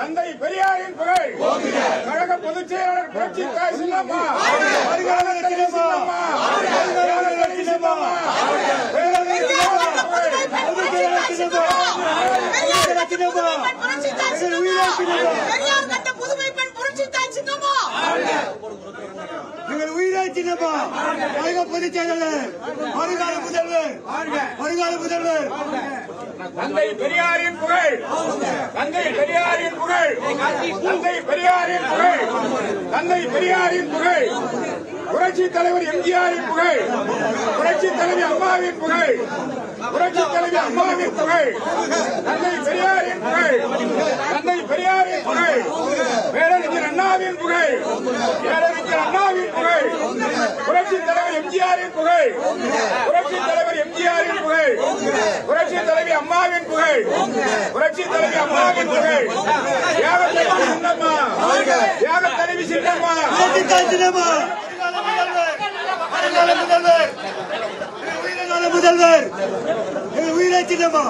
தந்தை பெரியாரின் புகழ் கழக பொதுச் செயலாளர் புரட்சி தாய் சின்னம்மா வருங்கால தலைவி சின்னம்மா வருங்கால தலைவி சின்னம்மா பேரறிஞர் அண்ணாவின் புகழ். பொதுச் செயலாளர் சின்னம்மா. பெரியார் கண்ட புதுமை பெண் புரட்சி தாய் சின்னம்மா எங்கள் உயிரை சின்னப்பா கழக பொதுச் செயலாளர் வருங்கால முதல்வர் வருங்கால முதல்வர் தந்தை பெரியாரின் புகழ் தந்தை பெரியாரின் புகழ் தந்தை பெரியாரின் புகழ் தந்தை பெரியாரின் புகழ் புரட்சி தலைவர் எம்ஜிஆரின் புகழ் புரட்சி தலைவி அம்மாவின் புகழ் புரட்சி தலைவி அம்மாவின் புகழ் தந்தை பெரியாரின் புகழ் தந்தை பெரியாரின் புகழ் பேரறிஞர் அண்ணாவின் புகழ் பேரறிஞர் அண்ணாவின் புகழ் புரட்சி தலைவர் எம்ஜிஆரின் புகழ் புரட்சி தலைவர் எம்ஜிஆரின் புகழ் புரட்சி தலைவி அம்மாவின் புகழ் புரட்சி தலைவி அம்மாவின் புகழ் தியாக தலைவி சின்னம்மா தியாக தலைவி சின்னம்மா புரட்சித்தாய் சின்னம்மா வருங்கால முதல்வர் வருங்கால முதல்வர் எங்கள் உயிரை சின்னம்மா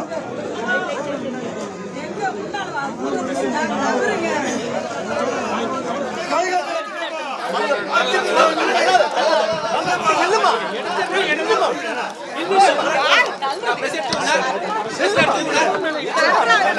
கழக பேசிட்டு